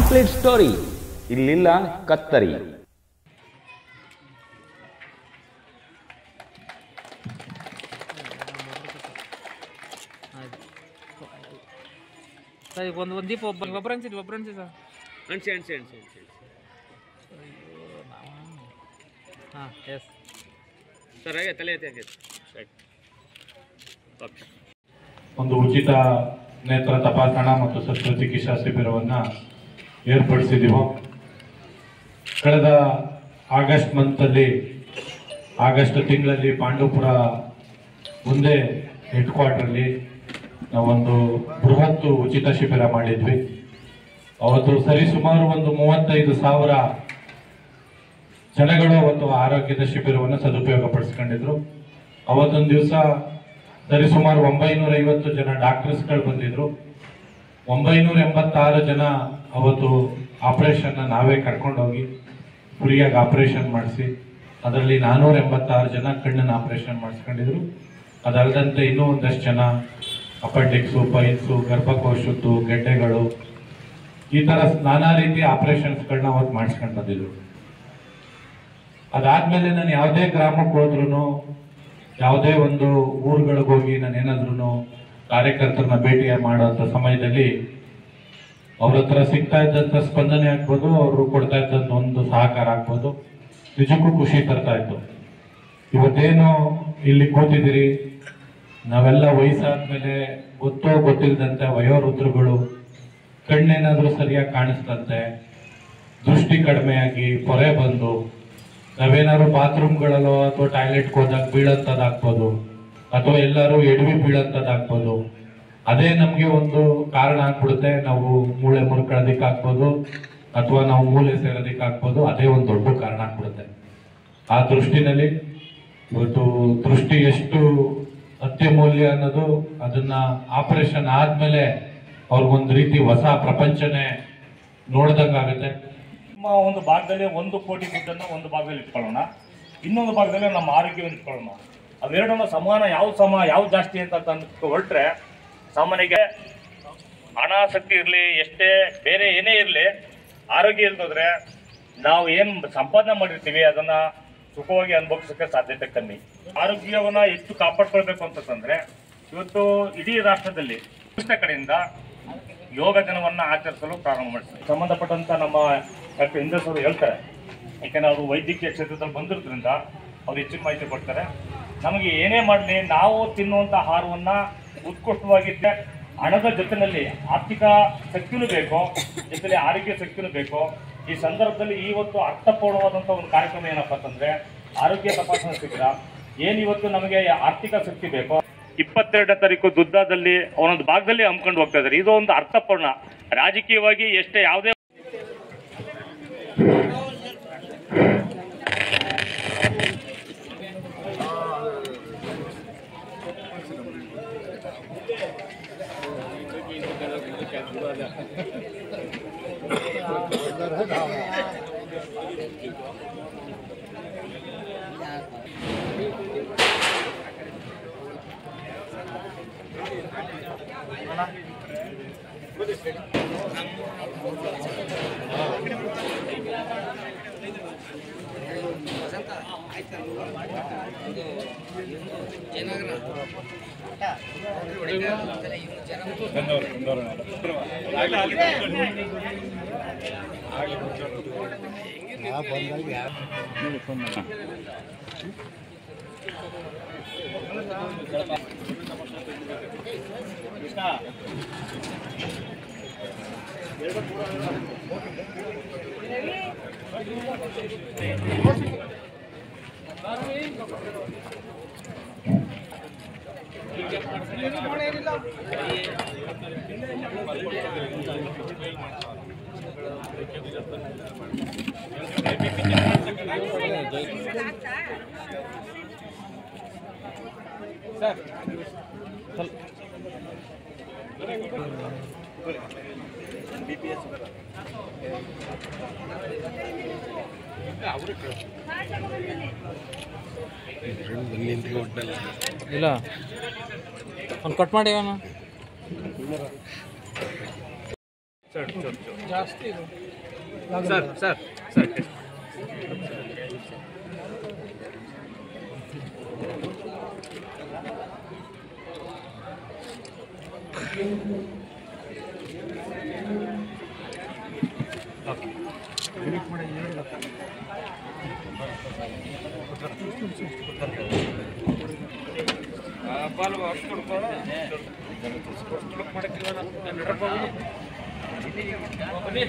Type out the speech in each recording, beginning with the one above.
complete story ಇಲ್ಲಿಲ್ಲ ಕತ್ತರಿ sir ಈಗ ಒಂದು ಒಂದು ದೀಪ ಒಬ್ಬ ಒಬ್ಬರು ಅನ್ಸಿದ್ವಿ ಒಬ್ಬರು ಅನ್ಸಿ ಸರ್ ಅನ್ಸಿ ಅನ್ಸಿ ಅನ್ಸಿ ಅನ್ಸಿ ಹಾಂ ಎಸ್ ಸರ್ ಹಾಗೆ ತಲೆ ಎತ್ತಿ ಹಾಗೆ ರೈಟ್ ಓಕೆ ಒಂದು ಉಚಿತ ನೇತ್ರ ತಪಾಸಣಾ ಮತ್ತು ಶಸ್ತ್ರಚಿಕಿತ್ಸಾ ಶಿಬಿರವನ್ನು ಏರ್ಪಡಿಸಿದ್ದೀವಿ ಕಳೆದ ಆಗಸ್ಟ್ ಮಂತಲ್ಲಿ ಆಗಸ್ಟ್ ತಿಂಗಳಲ್ಲಿ ಪಾಂಡವಪುರ ಒಂದೇ ಹೆಡ್ ಕ್ವಾರ್ಟರ್ಲಿ ನಾವೊಂದು ಬೃಹತ್ ಉಚಿತ ಶಿಬಿರ ಮಾಡಿದ್ವಿ ಅವತ್ತು ಸರಿಸುಮಾರು ಒಂದು ಮೂವತ್ತೈದು ಸಾವಿರ ಜನಗಳು ಅವತ್ತು ಆರೋಗ್ಯದ ಶಿಬಿರವನ್ನು ಸದುಪಯೋಗ ಪಡಿಸ್ಕೊಂಡಿದ್ರು ಅವತ್ತೊಂದು ದಿವಸ ಸರಿಸುಮಾರು ಒಂಬೈನೂರ ಐವತ್ತು ಜನ ಡಾಕ್ಟರ್ಸ್ಗಳು ಬಂದಿದ್ರು ಒಂಬೈನೂರ ಎಂಬತ್ತಾರು ಜನ ಅವತ್ತು ಆಪರೇಷನ್ನ ನಾವೇ ಕರ್ಕೊಂಡೋಗಿ ಫ್ರೀಯಾಗಿ ಆಪರೇಷನ್ ಮಾಡಿಸಿ ಅದರಲ್ಲಿ ನಾನ್ನೂರ ಎಂಬತ್ತಾರು ಜನ ಕಣ್ಣನ್ನು ಆಪರೇಷನ್ ಮಾಡಿಸ್ಕೊಂಡಿದ್ರು ಅದಲ್ಲದಂತೆ ಇನ್ನೂ ಒಂದಷ್ಟು ಜನ ಅಪೆಂಡಿಕ್ಸು ಪೈಲ್ಸು ಗರ್ಭಕೋಶದ್ದು ಗೆಡ್ಡೆಗಳು ಈ ಥರ ನಾನಾ ರೀತಿಯ ಆಪರೇಷನ್ಸ್ಗಳನ್ನ ಅವತ್ತು ಮಾಡಿಸ್ಕೊಂಡು ಬಂದಿದ್ರು ಅದಾದ್ಮೇಲೆ ನಾನು ಯಾವುದೇ ಗ್ರಾಮಕ್ಕೆ ಹೋದ್ರು ಯಾವುದೇ ಒಂದು ಊರುಗಳಿಗೆ ಹೋಗಿ ನಾನು ಏನಾದ್ರೂ ಕಾರ್ಯಕರ್ತರನ್ನ ಭೇಟಿ ಮಾಡೋಂಥ ಸಮಯದಲ್ಲಿ ಅವ್ರ ಹತ್ರ ಸಿಗ್ತಾ ಇದ್ದಂಥ ಸ್ಪಂದನೆ ಆಗ್ಬೋದು ಅವರು ಕೊಡ್ತಾ ಇದ್ದಂಥ ಒಂದು ಸಹಕಾರ ಆಗ್ಬೋದು ನಿಜಕ್ಕೂ ಖುಷಿ ತರ್ತಾ ಇತ್ತು ಇವತ್ತೇನು ಇಲ್ಲಿ ಕೂತಿದ್ದೀರಿ ನಾವೆಲ್ಲ ವಯಸ್ಸಾದ್ಮೇಲೆ ಗೊತ್ತೋ ಗೊತ್ತಿಲ್ಲದಂತೆ ವಯೋವೃದ್ಧರುಗಳು ಕಣ್ಣೇನಾದ್ರೂ ಸರಿಯಾಗಿ ಕಾಣಿಸ್ತಂತೆ ದೃಷ್ಟಿ ಕಡಿಮೆಯಾಗಿ ಪೊರೆ ಬಂದು ನಾವೇನಾದ್ರು ಬಾತ್ರೂಮ್ಗಳಲ್ಲೋ ಅಥವಾ ಟಾಯ್ಲೆಟ್ಗೆ ಹೋದಾಗ ಬೀಳಂತದಾಗ್ಬೋದು ಅಥವಾ ಎಲ್ಲರೂ ಎಡವಿ ಬೀಳಂತದಾಗ್ಬೋದು ಅದೇ ನಮಗೆ ಒಂದು ಕಾರಣ ಆಗ್ಬಿಡುತ್ತೆ ನಾವು ಮೂಳೆ ಮುರ್ಕೊಳ್ಳೋದಕ್ಕಾಗ್ಬೋದು ಅಥವಾ ನಾವು ಮೂಲೆ ಸೇರೋದಕ್ಕಾಗ್ಬೋದು ಅದೇ ಒಂದು ದೊಡ್ಡ ಕಾರಣ ಆಗ್ಬಿಡುತ್ತೆ ಆ ದೃಷ್ಟಿನಲ್ಲಿ ಇವತ್ತು ದೃಷ್ಟಿ ಎಷ್ಟು ಅತ್ಯಮೂಲ್ಯ ಅನ್ನೋದು ಅದನ್ನ ಆಪರೇಷನ್ ಆದ್ಮೇಲೆ ಅವ್ರಿಗೊಂದು ರೀತಿ ಹೊಸ ಪ್ರಪಂಚನೇ ನೋಡ್ದಂಗಾಗುತ್ತೆ ನಮ್ಮ ಒಂದು ಭಾಗದಲ್ಲಿ ಒಂದು ಕೋಟಿ ದುಡ್ಡನ್ನು ಒಂದು ಭಾಗದಲ್ಲಿ ಇಟ್ಕೊಳ್ಳೋಣ ಇನ್ನೊಂದು ಭಾಗದಲ್ಲಿ ನಮ್ಮ ಆರೋಗ್ಯವನ್ನು ಇಟ್ಕೊಳ್ಳೋಣ ಅವೆರಡನ್ನ ಸಮಾನ ಯಾವ ಸಮ ಯಾವ ಜಾಸ್ತಿ ಅಂತ ಅಂತ ಹೊರಟ್ರೆ ಸಾಮಾನ್ಯಗೆ ಹಣಾಸಕ್ತಿ ಇರಲಿ ಎಷ್ಟೇ ಬೇರೆ ಏನೇ ಇರಲಿ ಆರೋಗ್ಯ ಇಲ್ದೋದ್ರೆ ನಾವು ಏನು ಸಂಪಾದನೆ ಮಾಡಿರ್ತೀವಿ ಅದನ್ನ ಸುಖವಾಗಿ ಅನುಭವಿಸೋಕ್ಕೆ ಸಾಧ್ಯತೆ ಕಮ್ಮಿ ಆರೋಗ್ಯವನ್ನ ಹೆಚ್ಚು ಕಾಪಾಡ್ಕೊಳ್ಬೇಕು ಅಂತಂದ್ರೆ ಇವತ್ತು ಇಡೀ ರಾಷ್ಟ್ರದಲ್ಲಿ ಕೃಷ್ಣ ಕಡೆಯಿಂದ ಯೋಗ ದಿನವನ್ನ ಆಚರಿಸಲು ಪ್ರಾರಂಭ ಮಾಡಿದ್ದಾರೆ ಸಂಬಂಧಪಟ್ಟಂತ ನಮ್ಮ ಡಾಕ್ಟರ್ ಇಂದ್ರಸ್ ಅವರು ಹೇಳ್ತಾರೆ ಯಾಕೆಂದ್ರೆ ಅವರು ವೈದ್ಯಕೀಯ ಕ್ಷೇತ್ರದಲ್ಲಿ ಬಂದಿರೋದ್ರಿಂದ ಅವ್ರು ಹೆಚ್ಚಿನ ಮಾಹಿತಿ ಕೊಡ್ತಾರೆ ನಮಗೆ ಏನೇ ಮಾಡಲಿ ನಾವು ತಿನ್ನುವಂಥ ಆಹಾರವನ್ನ ಉತ್ಕೃಷ್ಟವಾಗಿದ್ದೆ ಹಣದ ಜೊತೆಯಲ್ಲಿ ಆರ್ಥಿಕ ಶಕ್ತಿನೂ ಬೇಕು ಜೊತೆಲಿ ಆರೋಗ್ಯ ಶಕ್ತಿನೂ ಬೇಕು ಈ ಸಂದರ್ಭದಲ್ಲಿ ಇವತ್ತು ಅರ್ಥಪೂರ್ಣವಾದಂಥ ಒಂದು ಕಾರ್ಯಕ್ರಮ ಏನಪ್ಪ ಅಂತಂದ್ರೆ ಆರೋಗ್ಯ ತಪಾಸಣಾ ಶಿಬಿರ ಏನು ಇವತ್ತು ನಮಗೆ ಆರ್ಥಿಕ ಶಕ್ತಿ ಬೇಕು ಇಪ್ಪತ್ತೆರಡನೇ ತಾರೀಕು ದುದ್ದಾದಲ್ಲಿ ಒಂದೊಂದು ಭಾಗದಲ್ಲಿ ಹಮ್ಕೊಂಡು ಹೋಗ್ತಾ ಇದ್ದಾರೆ ಇದು ಒಂದು ಅರ್ಥಪೂರ್ಣ ರಾಜಕೀಯವಾಗಿ ಎಷ್ಟೇ ಯಾವುದೇ ಇಲ್ಲ ಒಂದು ಕಟ್ ಮಾಡಿ ಅವನು ಸರ್ ಸರ್ ಜಾಸ್ತಿ ಸರ್ ಸರ್ ಸರ್ ಬಾಲ್ ಅಷ್ಟು ಕೊಡ್ಕೋ ಅಷ್ಟು ಮಾಡಕ್ಕಿಲ್ಲ ನಾನು ನಡ್ರಪ್ಪ ಬನ್ನಿ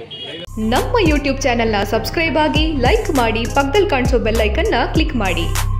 ನಮ್ಮ ಯೂಟ್ಯೂಬ್ ಚಾನೆಲ್ನ ಸಬ್ಸ್ಕ್ರೈಬ್ ಆಗಿ ಲೈಕ್ ಮಾಡಿ ಪಕ್ಕದಲ್ಲಿ ಕಾಣಿಸೋ ಬೆಲ್ ಐಕನ್ನ ಕ್ಲಿಕ್ ಮಾಡಿ